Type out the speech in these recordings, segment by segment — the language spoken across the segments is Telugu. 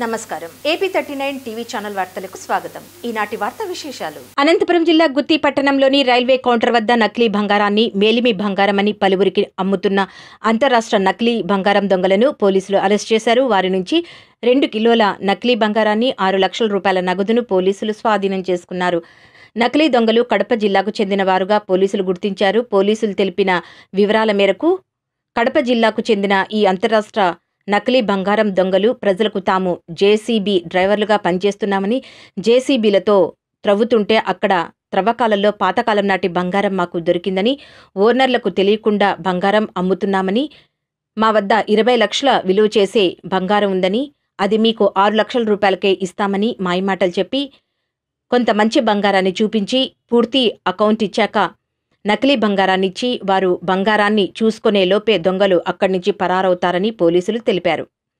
నమస్కారం AP thirty nine TV channel వార్తలకు స్వాగతం ఈనాటి వార్తా విశేషాలు అనంతపురం జిల్లా గుత్తి పట్టణంలోని రైల్వే కౌంటర్ వద్ద నకిలీ బంగారాన్ని మేలిమి బంగారమని పలువురికి అమ్ముతున్న అంతరాష్ట్ర నకిలీ బంగారం దొంగలను పోలీసులు అరెస్ట్ చేశారు వారి నుంచి రెండు కిలోల నకిలీ బంగారాన్ని ఆరు లక్షల రూపాయల నగదును పోలీసులు స్వాధీనం చేసుకున్నారు నకిలీ దొంగలు కడప జిల్లాకు చెందిన వారుగా పోలీసులు గుర్తించారు పోలీసులు తెలిపిన వివరాల మేరకు కడప జిల్లాకు చెందిన ఈ అంతరాష్ట్ర నకిలీ బంగారం దొంగలు ప్రజలకు తాము జేసీబీ డ్రైవర్లుగా పనిచేస్తున్నామని జేసీబీలతో త్రవ్వుతుంటే అక్కడ త్రవ్వకాలలో పాతకాలం నాటి బంగారం మాకు దొరికిందని ఓనర్లకు తెలియకుండా బంగారం అమ్ముతున్నామని మా వద్ద ఇరవై లక్షల విలువ చేసే బంగారం ఉందని అది మీకు ఆరు లక్షల రూపాయలకే ఇస్తామని మాయమాటలు చెప్పి కొంత మంచి బంగారాన్ని చూపించి పూర్తి అకౌంట్ ఇచ్చాక నకిలీ బంగారాన్ని ఇచ్చి వారు బంగారాన్ని చూసుకునే లోపే దొంగలు అక్కడి నుంచి పరారవుతారని పోలీసులు తెలిపారు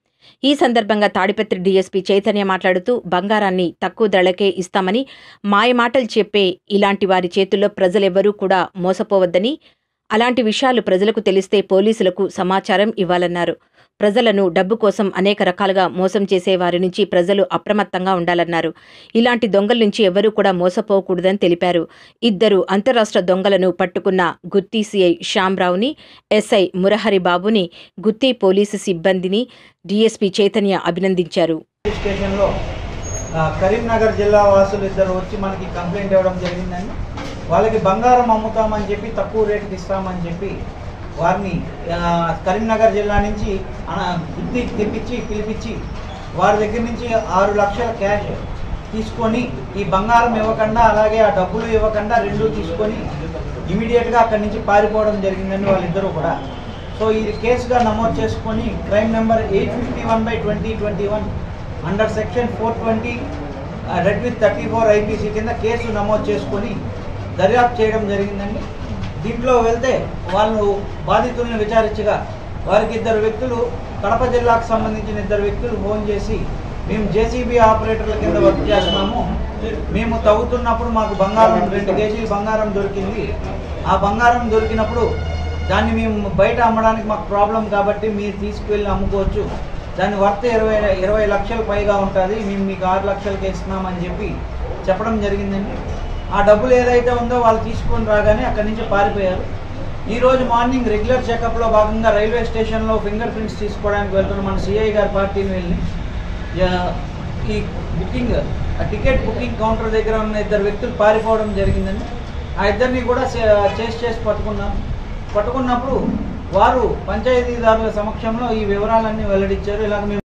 ఈ సందర్భంగా తాడిపత్రి డీఎస్పీ చైతన్య మాట్లాడుతూ బంగారాన్ని తక్కువ ధరలకే ఇస్తామని మాయమాటలు చెప్పే ఇలాంటి వారి చేతుల్లో ప్రజలెవ్వరూ కూడా మోసపోవద్దని అలాంటి విషయాలు ప్రజలకు తెలిస్తే పోలీసులకు సమాచారం ఇవ్వాలన్నారు ప్రజలను డబ్బు కోసం అనేక రకాలుగా మోసం చేసే వారి నుంచి ప్రజలు అప్రమత్తంగా ఉండాలన్నారు ఇలాంటి దొంగల నుంచి ఎవరూ కూడా మోసపోకూడదని తెలిపారు ఇద్దరు అంతరాష్ట్ర దొంగలను పట్టుకున్న గుత్తి సిఐ శ్యామ్రావుని ఎస్ఐ మురహరి బాబుని గుత్తి పోలీసు సిబ్బందిని డీఎస్పీ చైతన్య అభినందించారు పోలీస్ స్టేషన్లో ఆ, కరీంనగర్ జిల్లా వాసులు ఇద్దరు వచ్చి మనకి కంప్లైంట్ ఇవ్వడం జరిగిందండి వాళ్ళకి బంగారం అమ్ముతామని చెప్పి తక్కువ రేటుకి ఇస్తామని చెప్పి వారిని ఆ, కరీంనగర్ జిల్లా నుంచి అన బుద్ధి తెప్పించి పిలిపించి వారి దగ్గర నుంచి ఆరు లక్షల క్యాష్ తీసుకొని ఈ బంగారం ఇవ్వకుండా అలాగే ఆ డబ్బులు ఇవ్వకుండా రెండు తీసుకొని ఇమీడియట్గా అక్కడి నుంచి పారిపోవడం జరిగిందండి వాళ్ళిద్దరూ కూడా సో ఇది కేసుగా నమోదు చేసుకొని crime number eight fifty one by twenty twenty one under section four twenty read with thirty four IPC కింద కేసు నమోదు చేసుకొని దర్యాప్తు చేయడం జరిగిందండి దీంట్లో వెళ్తే వాళ్ళు బాధితులను విచారించగా వారికి ఇద్దరు వ్యక్తులు కడప జిల్లాకు సంబంధించిన ఇద్దరు వ్యక్తులు ఫోన్ చేసి మేము జేసీబీ ఆపరేటర్ల కింద వర్క్ చేస్తున్నాము మేము తవ్వుతున్నప్పుడు మాకు బంగారం రెండు కేజీలు బంగారం దొరికింది ఆ బంగారం దొరికినప్పుడు దాన్ని మేము బయట అమ్మడానికి మాకు ప్రాబ్లం కాబట్టి మీరు తీసుకువెళ్ళి అమ్ముకోవచ్చు దాని వర్త్ ఇరవై ఇరవై లక్షలు పైగా ఉంటుంది మేము మీకు ఆరు లక్షలకి ఇస్తున్నామని చెప్పి చెప్పడం జరిగిందండి ఆ డబ్బులు ఏదైతే ఉందో వాళ్ళు తీసుకొని రాగానే అక్కడి నుంచి పారిపోయారు ఈ రోజు మార్నింగ్ రెగ్యులర్ చెకప్లో భాగంగా రైల్వే స్టేషన్లో ఫింగర్ ప్రింట్స్ తీసుకోవడానికి వెళ్తున్న మన సిఐ గారి పార్టీని వెళ్ళి యా- ఈ బుకింగ్ ఆ టికెట్ బుకింగ్ కౌంటర్ దగ్గర ఉన్న ఇద్దరు వ్యక్తులు పారిపోవడం జరిగిందండి ఆ ఇద్దరిని కూడా చే- చేసి చేసి పట్టుకున్నాం పట్టుకున్నప్పుడు వారు పంచాయతీదారుల సమక్షంలో ఈ వివరాలన్నీ వెల్లడించారు ఇలాగ మేము